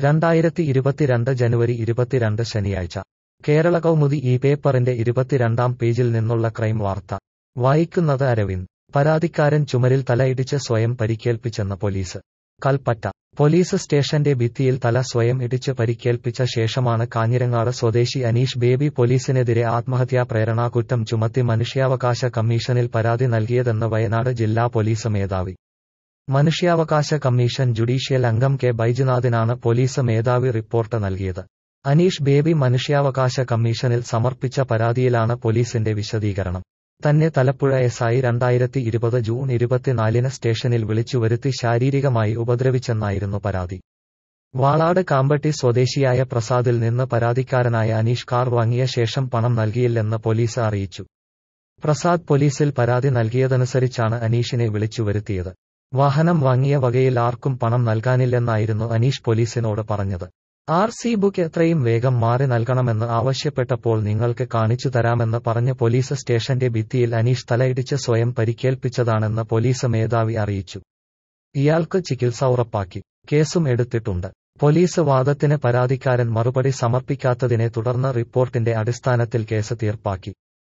രണ്ടായിരത്തി ഇരുപത്തിരണ്ട് ജനുവരി ഇരുപത്തിരണ്ട് ശനിയാഴ്ച കേരള കൗമുദി ഈ പേപ്പറിന്റെ ഇരുപത്തിരണ്ടാം പേജിൽ നിന്നുള്ള ക്രൈം വാർത്ത വായിക്കുന്നത് അരവിന്ദ് പരാതിക്കാരൻ ചുമരിൽ തലയിടിച്ച് സ്വയം പരിക്കേൽപ്പിച്ചെന്ന് പോലീസ് കൽപ്പറ്റ പോലീസ് സ്റ്റേഷന്റെ ഭിത്തിയിൽ തല സ്വയം ഇടിച്ച് പരിക്കേൽപ്പിച്ച ശേഷമാണ് കാഞ്ഞിരങ്ങാട് സ്വദേശി അനീഷ് ബേബി പോലീസിനെതിരെ ആത്മഹത്യാ പ്രേരണാകുറ്റം ചുമത്തി മനുഷ്യാവകാശ കമ്മീഷനിൽ പരാതി നൽകിയതെന്ന് വയനാട് ജില്ലാ പോലീസ് മേധാവി മനുഷ്യാവകാശ കമ്മീഷൻ ജുഡീഷ്യൽ അംഗം കെ ബൈജുനാഥിനാണ് പോലീസ് മേധാവി റിപ്പോർട്ട് നൽകിയത് അനീഷ് ബേബി മനുഷ്യാവകാശ കമ്മീഷനിൽ സമർപ്പിച്ച പരാതിയിലാണ് പോലീസിന്റെ വിശദീകരണം തന്നെ തലപ്പുഴ എസ് ഐ രണ്ടായിരത്തി ഇരുപത് ജൂൺ ഇരുപത്തിനാലിന് സ്റ്റേഷനിൽ വിളിച്ചുവരുത്തി ശാരീരികമായി ഉപദ്രവിച്ചെന്നായിരുന്നു പരാതി വാളാട് കാമ്പട്ടി സ്വദേശിയായ പ്രസാദിൽ നിന്ന് പരാതിക്കാരനായ അനീഷ് കാർ വാങ്ങിയ ശേഷം പണം നൽകിയില്ലെന്ന് പോലീസ് അറിയിച്ചു പ്രസാദ് പോലീസിൽ പരാതി നൽകിയതനുസരിച്ചാണ് അനീഷിനെ വിളിച്ചുവരുത്തിയത് വാഹനം വാങ്ങിയ വകയിൽ ആർക്കും പണം നൽകാനില്ലെന്നായിരുന്നു അനീഷ് പോലീസിനോട് പറഞ്ഞത് ആർ സി ബുക്ക് എത്രയും വേഗം മാറി നൽകണമെന്ന് ആവശ്യപ്പെട്ടപ്പോൾ നിങ്ങൾക്ക് കാണിച്ചു തരാമെന്ന് പറഞ്ഞ് പോലീസ് സ്റ്റേഷന്റെ ഭിത്തിയിൽ അനീഷ് തലയിടിച്ച് സ്വയം പരിക്കേൽപ്പിച്ചതാണെന്ന് പോലീസ് മേധാവി അറിയിച്ചു ഇയാൾക്ക് ചികിത്സ ഉറപ്പാക്കി കേസും എടുത്തിട്ടുണ്ട് പോലീസ് വാദത്തിന് പരാതിക്കാരൻ മറുപടി സമർപ്പിക്കാത്തതിനെ തുടർന്ന് റിപ്പോർട്ടിന്റെ അടിസ്ഥാനത്തിൽ കേസ് തീർപ്പാക്കി